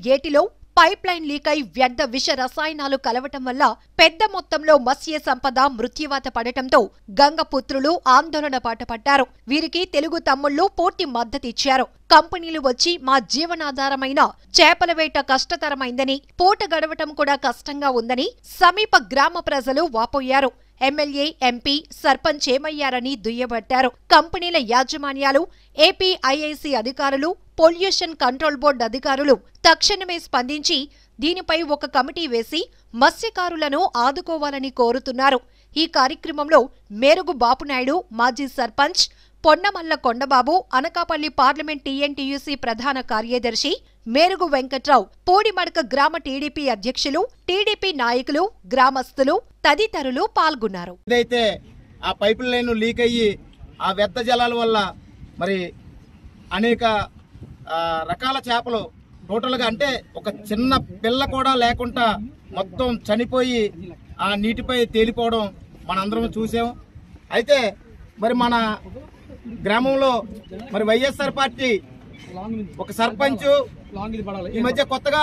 ఏటిలో pipe line లీకై వ్యర్థ విష రసాయనాలు కలవటం వల్ల పెద్ద మొత్తంలో మత్స్య సంపద మృత్యువాత పడటంతో గంగపుత్రులు ఆందోళన బాట పట్టారు వీరికి తెలుగు తమ్ముళ్లు పూర్తి మద్దతిచ్చారు కంపెనీలు వచ్చి మా జీవనాధారమైన చేపల వేట కష్టతరమైందని పూట గడవటం కూడా కష్టంగా ఉందని సమీప గ్రామ ప్రజలు వాపోయారు ఎమ్మెల్యే ఎంపీ సర్పంచ్ ఏమయ్యారని దుయ్యబట్టారు కంపెనీల యాజమాన్యాలు ఏపీ ఐఐసి అధికారులు పొల్యూషన్ కంట్రోల్ బోర్డు అధికారులు తక్షణమే స్పందించి దీనిపై ఒక కమిటీ వేసి మత్స్యకారులను ఆదుకోవాలని కోరుతున్నారు ఈ కార్యక్రమంలో మేరుగు బాపునాయుడు మాజీ సర్పంచ్ పొన్నమల్ల కొండబాబు అనకాపల్లి పార్లమెంట్ టీఎన్టీయూసీ ప్రధాన కార్యదర్శి మేరుగు వెంకట్రావు పూడిమడక గ్రామ టీడీపీ అధ్యక్షులు టీడీపీ నాయకులు గ్రామస్తులు తదితరులు పాల్గొన్నారు ఏదైతే ఆ పైప్ లైన్ లీక్ అయ్యి ఆ వ్యర్థ జలాల వల్ల మరి అనేక ఆ, రకాల చేపలు టోటల్గా అంటే ఒక చిన్న పిల్ల కూడా లేకుండా మొత్తం చనిపోయి ఆ నీటిపై తేలిపోవడం మనందరం చూసాం అయితే మరి మన గ్రామంలో మరి వైఎస్ఆర్ పార్టీ ఒక సర్పంచ్ ఈ మధ్య కొత్తగా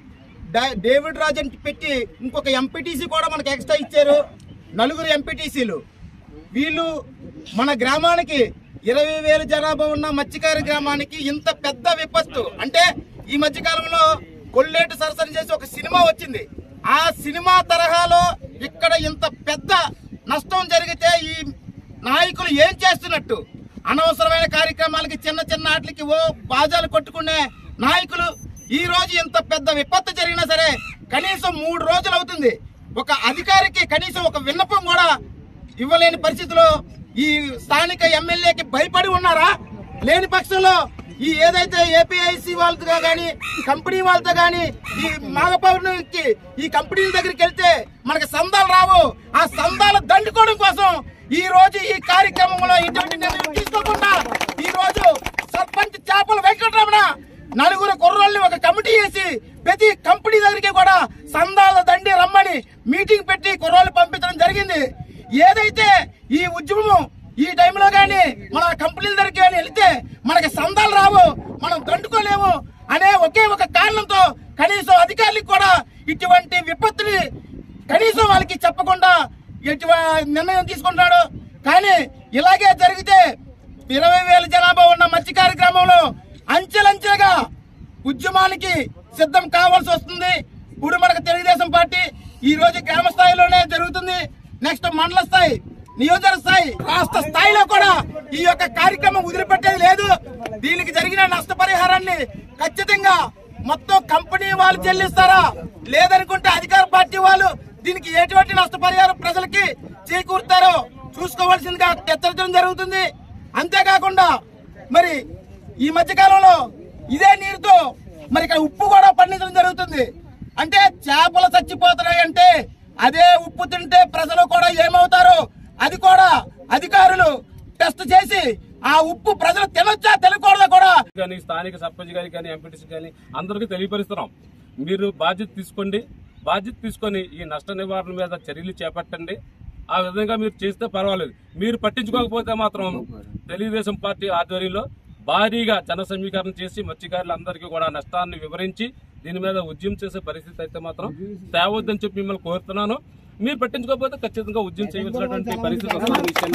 డా- డేవిడ్ రాజ్ అని పెట్టి ఇంకొక ఎంపీటీసీ కూడా మనకి ఎక్స్ట్రా ఇచ్చారు నలుగురు ఎంపీటీసీలు వీళ్ళు మన గ్రామానికి ఇరవై వేల జనాభా ఉన్న మత్స్యకారి గ్రామానికి ఇంత పెద్ద విపత్తు అంటే ఈ మధ్య కాలంలో కొల్లేటు సరసన చేసి ఒక సినిమా వచ్చింది ఆ సినిమా తరహాలో ఇక్కడ ఇంత పెద్ద నష్టం జరిగితే ఈ నాయకులు ఏం చేస్తున్నట్టు అనవసరమైన కార్యక్రమాలకి చిన్న చిన్న ఆటలకి ఓ బాజాలు కొట్టుకునే నాయకులు ఈ రోజు ఇంత పెద్ద విపత్తు జరిగినా సరే కనీసం మూడు రోజులు అవుతుంది ఒక అధికారికి కనీసం ఒక విన్నపం కూడా ఇవ్వలేని పరిస్థితిలో ఈ స్థానిక ఎమ్మెల్యేకి భయపడి ఉన్నారా లేని పక్షంలో ఈ ఏదైతే ఏపీఐసి వాళ్ళతో గాని కంపెనీ వాళ్ళతో గాని ఈ మాగపౌర్ణమికి ఈ కంపెనీల దగ్గరికి వెళ్తే మనకి సందాలు రావు ఆ సందాలు దండుకోవడం కోసం ఈ రోజు ఈ కార్యక్రమంలో ఇటువంటి నిర్ణయం తీసుకోకుండా ఈ రోజు సర్పంచ్ చేపల వెంకటరమణ నలుగురు కుర్రోళ్ళని ఒక కమిటీ వేసి ప్రతి కంపెనీ దగ్గరికి కూడా సందాల దండి రమ్మని మీటింగ్ పెట్టి కుర్రోళ్ళు పంపించడం జరిగింది ఏదైతే ఈ ఉద్యమం ఈ టైంలో గాని మన కంపెనీల దగ్గరికి గాని వెళితే మనకి సందాలు రావు మనం దండుకోలేము అనే ఒకే ఒక కారణంతో కనీసం అధికారులకు కూడా ఇటువంటి విపత్తుని కనీసం వాళ్ళకి చెప్పకుండా ఎటువంటి నిర్ణయం తీసుకుంటాడు కానీ ఇలాగే జరిగితే ఇరవై వేల జనాభా ఉన్న మత్స్యకారి గ్రామంలో అంచెలంచెలుగా ఉద్యమానికి సిద్ధం కావాల్సి వస్తుంది ఇప్పుడు మనకు తెలుగుదేశం పార్టీ ఈ రోజు గ్రామ స్థాయిలోనే జరుగుతుంది నెక్స్ట్ మండల స్థాయి నియోజక స్థాయి రాష్ట్ర స్థాయిలో కూడా ఈ యొక్క కార్యక్రమం వదిలిపెట్టేది లేదు దీనికి జరిగిన నష్టపరిహారాన్ని ఖచ్చితంగా మొత్తం కంపెనీ వాళ్ళు చెల్లిస్తారా లేదనుకుంటే అధికార పార్టీ వాళ్ళు దీనికి ఎటువంటి నష్టపరిహారం ప్రజలకి చేకూరుతారో చూసుకోవాల్సిందిగా హెచ్చరించడం జరుగుతుంది అంతేకాకుండా మరి ఈ మధ్య కాలంలో ఇదే నీరుతో మరి ఇక్కడ ఉప్పు కూడా పండించడం జరుగుతుంది అంటే చేపలు చచ్చిపోతున్నాయి అంటే అదే ఉప్పు తింటే ప్రజలు కూడా ఏమవుతారు అది కూడా అధికారులు టెస్ట్ చేసి ఆ ఉప్పు ప్రజలు తినొచ్చా తినకూడదా కూడా కానీ స్థానిక సర్పంచ్ గారికి కానీ ఎంపీటీసీ కానీ అందరికీ తెలియపరుస్తున్నాం మీరు బాధ్యత తీసుకోండి బాధ్యత తీసుకొని ఈ నష్ట నివారణ మీద చర్యలు చేపట్టండి ఆ విధంగా మీరు చేస్తే పర్వాలేదు మీరు పట్టించుకోకపోతే మాత్రం తెలుగుదేశం పార్టీ ఆధ్వర్యంలో భారీగా జన సమీకరణ చేసి మత్స్యకారులందరికీ కూడా నష్టాన్ని వివరించి దీని మీద ఉద్యమం చేసే పరిస్థితి అయితే మాత్రం తేవద్దని చెప్పి మిమ్మల్ని కోరుతున్నాను మీరు పట్టించుకోకపోతే ఖచ్చితంగా ఉద్యమం చేయవలసినటువంటి పరిస్థితి వస్తుంది ఈ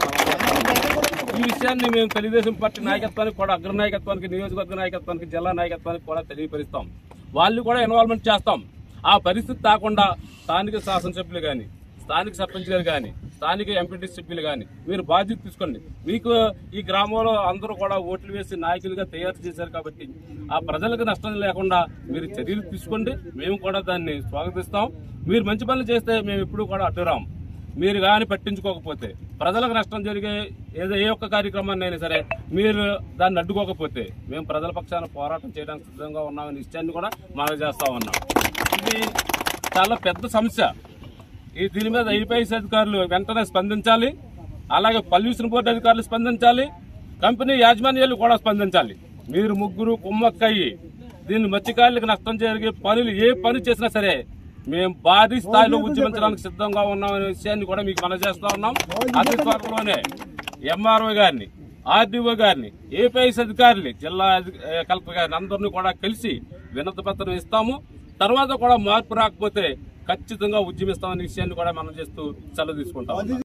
విషయాన్ని ఈ విషయాన్ని మేము తెలుగుదేశం పార్టీ నాయకత్వానికి కూడా అగ్ర నాయకత్వానికి నియోజకవర్గ నాయకత్వానికి జిల్లా నాయకత్వానికి కూడా తెలియపరుస్తాం వాళ్ళు కూడా ఇన్వాల్వ్మెంట్ చేస్తాం ఆ పరిస్థితి కాకుండా స్థానిక శాసనసభ్యులు కానీ స్థానిక సర్పంచ్ గారు కానీ స్థానిక ఎంపీటీ సభ్యులు కానీ మీరు బాధ్యత తీసుకోండి మీకు ఈ గ్రామంలో అందరూ కూడా ఓట్లు వేసి నాయకులుగా తయారు చేశారు కాబట్టి ఆ ప్రజలకు నష్టం లేకుండా మీరు చర్యలు తీసుకోండి మేము కూడా దాన్ని స్వాగతిస్తాం మీరు మంచి పనులు చేస్తే మేము ఎప్పుడూ కూడా అడ్డురాం మీరు కానీ పట్టించుకోకపోతే ప్రజలకు నష్టం జరిగే ఏదో ఏ ఒక్క కార్యక్రమాన్ని అయినా సరే మీరు దాన్ని అడ్డుకోకపోతే మేము ప్రజల పక్షాన పోరాటం చేయడానికి సిద్ధంగా ఉన్నామనే విషయాన్ని కూడా మనం చేస్తా ఉన్నాం ఇది చాలా పెద్ద సమస్య ఈ దీని మీద ఐపీఎస్ అధికారులు వెంటనే స్పందించాలి అలాగే పొల్యూషన్ బోర్డు అధికారులు స్పందించాలి కంపెనీ యాజమాన్యాలు కూడా స్పందించాలి మీరు ముగ్గురు కుమ్మక్కయ్యి దీన్ని మత్స్యకారులకు నష్టం జరిగే పనులు ఏ పని చేసినా సరే మేము భారీ స్థాయిలో ఉద్యమించడానికి సిద్ధంగా ఉన్నామనే విషయాన్ని కూడా మీకు మనం చేస్తా ఉన్నాం అతి త్వరలోనే ఎంఆర్ఓ గారిని ఆర్డీఓ గారిని ఏపీఎస్ అధికారులు జిల్లా అధి- ఏ, కలెక్టర్ గారిని అందరినీ కూడా కలిసి వినతి పత్రం ఇస్తాము తర్వాత కూడా మార్పు రాకపోతే ఖచ్చితంగా ఉద్యమిస్తామనే విషయాన్ని కూడా మనం చేస్తూ సెలవు తీసుకుంటాం